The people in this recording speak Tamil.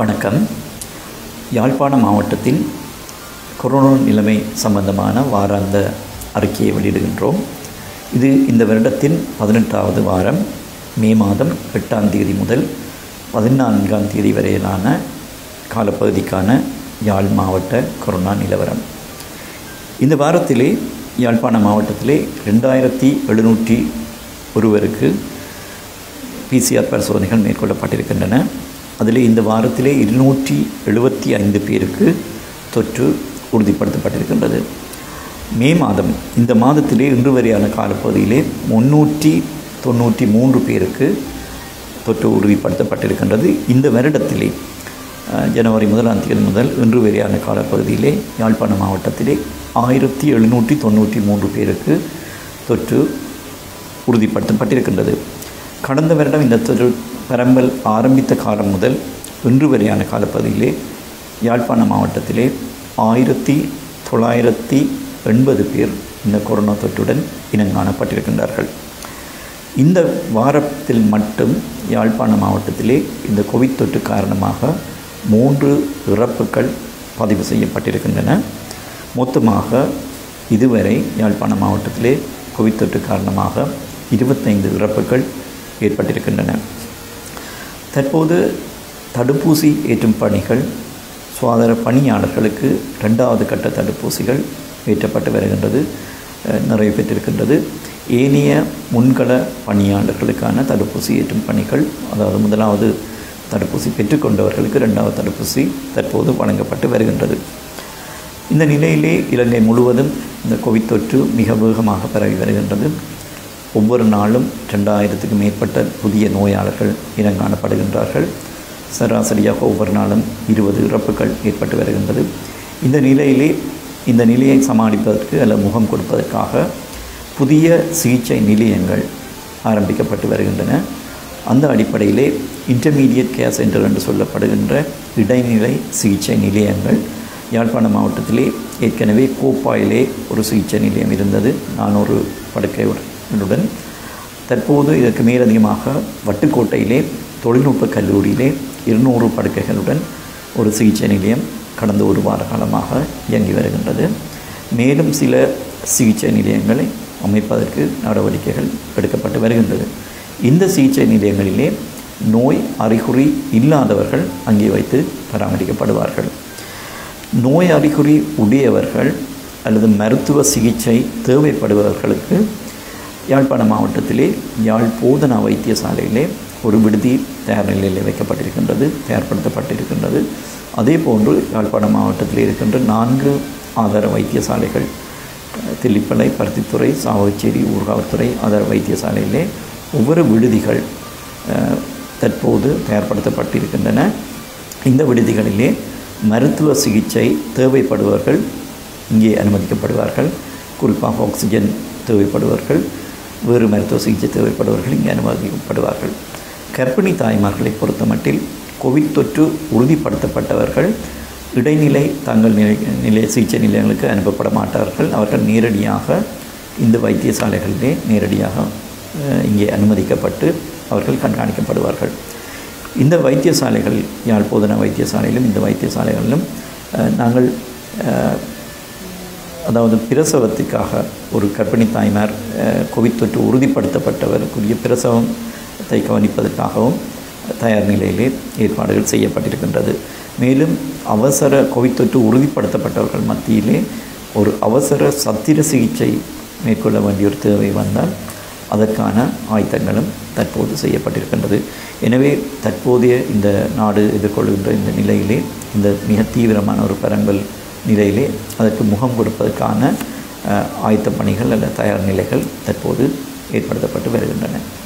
வணக்கம் யாழ்ப்பாண மாவட்டத்தின் கொரோனா நிலைமை சம்பந்தமான வாராந்த அறிக்கையை வெளியிடுகின்றோம் இது இந்த வருடத்தின் பதினெட்டாவது வாரம் மே மாதம் எட்டாம் தேதி முதல் பதினான்காம் தேதி வரையிலான காலப்பகுதிக்கான யாழ் மாவட்ட கொரோனா நிலவரம் இந்த வாரத்திலே யாழ்ப்பாண மாவட்டத்திலே ரெண்டாயிரத்தி எழுநூற்றி ஒருவருக்கு பிசிஆர் பரிசோதனைகள் மேற்கொள்ளப்பட்டிருக்கின்றன அதில் இந்த வாரத்திலே இருநூற்றி எழுபத்தி ஐந்து பேருக்கு தொற்று உறுதிப்படுத்தப்பட்டிருக்கின்றது மே மாதம் இந்த மாதத்திலே இன்று வரையான காலப்பகுதியிலே முன்னூற்றி தொண்ணூற்றி மூன்று பேருக்கு தொற்று உறுதிப்படுத்தப்பட்டிருக்கின்றது இந்த வருடத்திலே அஹ், ஜனவரி முதலாம் தேதி முதல் இன்று வரையான காலப்பகுதியிலே யாழ்ப்பாண மாவட்டத்திலே ஆயிரத்தி எழுநூற்றி தொண்ணூற்றி மூன்று பேருக்கு தொற்று உறுதிப்படுத்தப்பட்டிருக்கின்றது கடந்த வருடம் இந்த தொற்று பரம்பல் ஆரம்பித்த காலம் முதல் இன்று வரையான காலப்பகுதியிலே யாழ்ப்பாண மாவட்டத்திலே ஆயிரத்தி தொள்ளாயிரத்தி எண்பது பேர் இந்த கொரோனா தொற்றுடன் இனங்காணப்பட்டிருக்கின்றார்கள் இந்த வாரத்தில் மட்டும் யாழ்ப்பாண மாவட்டத்திலே இந்த கோவிட் தொற்று காரணமாக மூன்று இறப்புகள் பதிவு செய்யப்பட்டிருக்கின்றன மொத்தமாக இதுவரை யாழ்ப்பாண மாவட்டத்திலே கோவிட் தொற்று காரணமாக இருபத்தைந்து இறப்புகள் ஏற்பட்டிருக்கின்றன தற்போது தடுப்பூசி ஏற்றும் பணிகள் சுகாதார பணியாளர்களுக்கு ரெண்டாவது கட்ட தடுப்பூசிகள் ஏற்றப்பட்டு வருகின்றது அஹ், நிறைவு பெற்றிருக்கின்றது ஏனைய முன்கள பணியாளர்களுக்கான தடுப்பூசி ஏற்றும் பணிகள் அதாவது முதலாவது தடுப்பூசி பெற்றுக்கொண்டவர்களுக்கு ரெண்டாவது தடுப்பூசி தற்போது வழங்கப்பட்டு வருகின்றது இந்த நிலையிலே இலங்கை முழுவதும் இந்த கோவிட் தொற்று மிக வேகமாக பரவி வருகின்றது ஒவ்வொரு நாளும் ரெண்டாயிரத்துக்கு மேற்பட்ட புதிய நோயாளர்கள் இனங்காணப்படுகின்றார்கள் சராசரியாக ஒவ்வொரு நாளும் இருபது இறப்புகள் ஏற்பட்டு வருகின்றது இந்த நிலையிலே இந்த நிலையை சமாளிப்பதற்கு அல்லது முகம் கொடுப்பதற்காக புதிய சிகிச்சை நிலையங்கள் ஆரம்பிக்கப்பட்டு வருகின்றன அந்த அடிப்படையிலே இன்டர்மீடியட் கேர் சென்டர் என்று சொல்லப்படுகின்ற இடைநிலை சிகிச்சை நிலையங்கள் யாழ்ப்பாண மாவட்டத்திலே ஏற்கனவே கோப்பாயிலே ஒரு சிகிச்சை நிலையம் இருந்தது நானூறு படுக்கைகளுடன் தற்போது இதற்கு மேலதிகமாக வட்டுக்கோட்டையிலே தொழில்நுட்ப கல்லூரியிலே இருநூறு படுக்கைகளுடன் ஒரு சிகிச்சை நிலையம் கடந்த ஒரு வார காலமாக இயங்கி வருகின்றது மேலும் சில சிகிச்சை நிலையங்களை அமைப்பதற்கு நடவடிக்கைகள் எடுக்கப்பட்டு வருகின்றது இந்த சிகிச்சை நிலையங்களிலே நோய் அறிகுறி இல்லாதவர்கள் அங்கே வைத்து பராமரிக்கப்படுவார்கள் நோய் அறிகுறி உடையவர்கள் அல்லது மருத்துவ சிகிச்சை தேவைப்படுபவர்களுக்கு யாழ்ப்பாண மாவட்டத்திலே யாழ் போதனா வைத்தியசாலையிலே ஒரு விடுதி தயார் நிலையில் வைக்கப்பட்டிருக்கின்றது தயார்படுத்தப்பட்டிருக்கின்றது அதே போன்று யாழ்ப்பாண மாவட்டத்தில் இருக்கின்ற நான்கு ஆதார வைத்தியசாலைகள் அஹ், தில்லிப்பளை பருத்தித்துறை சாவகச்சேரி ஊர்காவத்துறை ஆதார வைத்தியசாலையிலே ஒவ்வொரு விடுதிகள் அஹ், தற்போது தயார்படுத்தப்பட்டிருக்கின்றன இந்த விடுதிகளிலே மருத்துவ சிகிச்சை தேவைப்படுபவர்கள் இங்கே அனுமதிக்கப்படுவார்கள் குறிப்பாக ஆக்சிஜன் தேவைப்படுவர்கள் வேறு மருத்துவ சிகிச்சை தேவைப்படுவர்கள் இங்கே அனுமதிக்கப்படுவார்கள் கர்ப்பிணி தாய்மார்களை பொறுத்தமட்டில் கோவிட் தொற்று உறுதிப்படுத்தப்பட்டவர்கள் இடைநிலை தங்கள் நிலை நிலை சிகிச்சை நிலையங்களுக்கு அனுப்பப்பட மாட்டார்கள் அவர்கள் நேரடியாக இந்த வைத்தியசாலைகளிலே நேரடியாக அஹ், இங்கே அனுமதிக்கப்பட்டு அவர்கள் கண்காணிக்கப்படுவார்கள் இந்த வைத்தியசாலைகள் யாழ் போதனா வைத்தியசாலையிலும் இந்த வைத்தியசாலைகளிலும் அஹ், நாங்கள் அஹ், அதாவது பிரசவத்துக்காக ஒரு கர்ப்பிணி தாய்மார் அஹ், கோவிட் தொற்று உறுதிப்படுத்தப்பட்டவருக்குரிய பிரசவத்தை கவனிப்பதற்காகவும் தயார் நிலையிலே ஏற்பாடுகள் செய்யப்பட்டிருக்கின்றது மேலும் அவசர கோவிட் தொற்று உறுதிப்படுத்தப்பட்டவர்கள் மத்தியிலே ஒரு அவசர சத்திர சிகிச்சை மேற்கொள்ள வேண்டிய ஒரு தேவை வந்தால் அதற்கான ஆயத்தங்களும் தற்போது செய்யப்பட்டிருக்கின்றது எனவே தற்போதைய இந்த நாடு எதிர்கொள்கின்ற இந்த நிலையிலே இந்த மிக தீவிரமான ஒரு பரம்பல் நிலையிலே அதற்கு முகம் கொடுப்பதற்கான அஹ், ஆயத்த பணிகள் அல்ல தயார் நிலைகள் தற்போது ஏற்படுத்தப்பட்டு வருகின்றன